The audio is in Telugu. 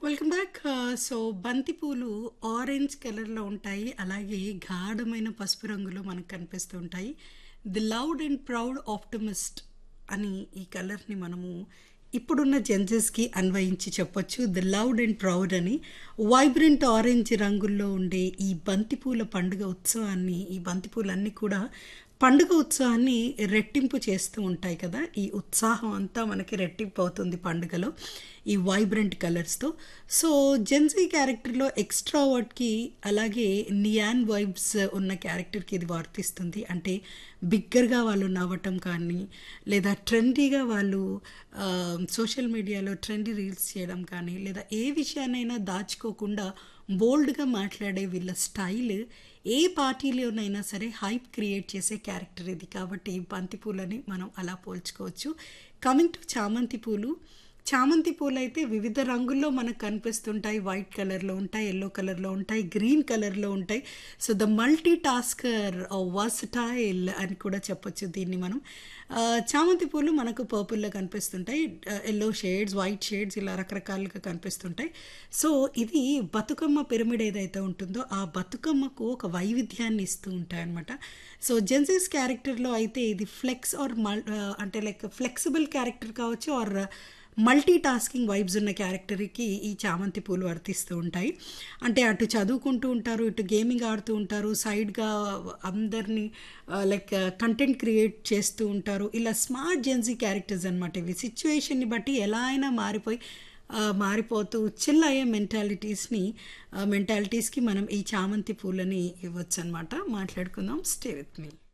వెల్కమ్ బ్యాక్ సో బంతి పూలు ఆరెంజ్ కలర్లో ఉంటాయి అలాగే గాఢమైన పసుపు రంగులో మనకు కనిపిస్తూ ఉంటాయి the loud and proud optimist అని ఈ కలర్ని మనము ఇప్పుడున్న జెన్సెస్కి అన్వయించి చెప్పొచ్చు ది లౌడ్ అండ్ ప్రౌడ్ అని వైబ్రెంట్ ఆరెంజ్ రంగుల్లో ఉండే ఈ బంతిపూల పండుగ ఉత్సవాన్ని ఈ బంతిపూలన్నీ కూడా పండుగ ఉత్సవాన్ని రెట్టింపు చేస్తూ ఉంటాయి కదా ఈ ఉత్సాహం అంతా మనకి రెట్టింపు అవుతుంది పండుగలో ఈ వైబ్రెంట్ కలర్స్తో సో జెన్సీ క్యారెక్టర్లో ఎక్స్ట్రా వర్డ్కి అలాగే నియాన్ వైబ్స్ ఉన్న క్యారెక్టర్కి ఇది వర్తిస్తుంది అంటే బిగ్గర్గా వాళ్ళు నవ్వటం కానీ లేదా ట్రెండీగా వాళ్ళు సోషల్ మీడియాలో ట్రెండీ రీల్స్ చేయడం కానీ లేదా ఏ విషయాన్నైనా దాచుకోకుండా బోల్డ్గా మాట్లాడే వీళ్ళ స్టైల్ ఏ పార్టీలోనైనా సరే హైప్ క్రియేట్ చేసే క్యారెక్టర్ ఇది కాబట్టి బంతి పూలని మనం అలా పోల్చుకోవచ్చు కమింగ్ టు చామంతి పూలు చామంతి పూలు అయితే వివిధ రంగుల్లో మనకు కనిపిస్తుంటాయి వైట్ కలర్లో ఉంటాయి ఎల్లో కలర్లో ఉంటాయి గ్రీన్ కలర్లో ఉంటాయి so the multi tasker versatile అని కూడా చెప్పొచ్చు దీన్ని మనం చామంతి పూలు మనకు పర్పుల్లో కనిపిస్తుంటాయి ఎల్లో షేడ్స్ వైట్ షేడ్స్ ఇలా రకరకాలుగా కనిపిస్తుంటాయి సో ఇది బతుకమ్మ పిరమిడ్ ఏదైతే ఉంటుందో ఆ బతుకమ్మకు ఒక వైవిధ్యాన్ని ఇస్తూ ఉంటాయి అనమాట సో జెన్సీస్ క్యారెక్టర్లో అయితే ఇది ఫ్లెక్స్ ఆర్ మల్ అంటే లైక్ ఫ్లెక్సిబుల్ క్యారెక్టర్ కావచ్చు ఆర్ మల్టీ టాస్కింగ్ వైబ్స్ ఉన్న క్యారెక్టర్కి ఈ చామంతి పూలు వర్తిస్తూ ఉంటాయి అంటే అటు చదువుకుంటూ ఉంటారు ఇటు గేమింగ్ ఆడుతూ ఉంటారు సైడ్గా అందరినీ లైక్ కంటెంట్ క్రియేట్ చేస్తూ ఉంటారు ఇలా స్మార్ట్ జెన్సీ క్యారెక్టర్స్ అనమాట ఇవి సిచ్యువేషన్ని బట్టి ఎలా అయినా మారిపోయి మారిపోతూ చిల్ అయ్యే మెంటాలిటీస్ని మెంటాలిటీస్కి మనం ఈ చామంతి పూలని ఇవ్వచ్చు అనమాట మాట్లాడుకుందాం స్టే విత్ మీ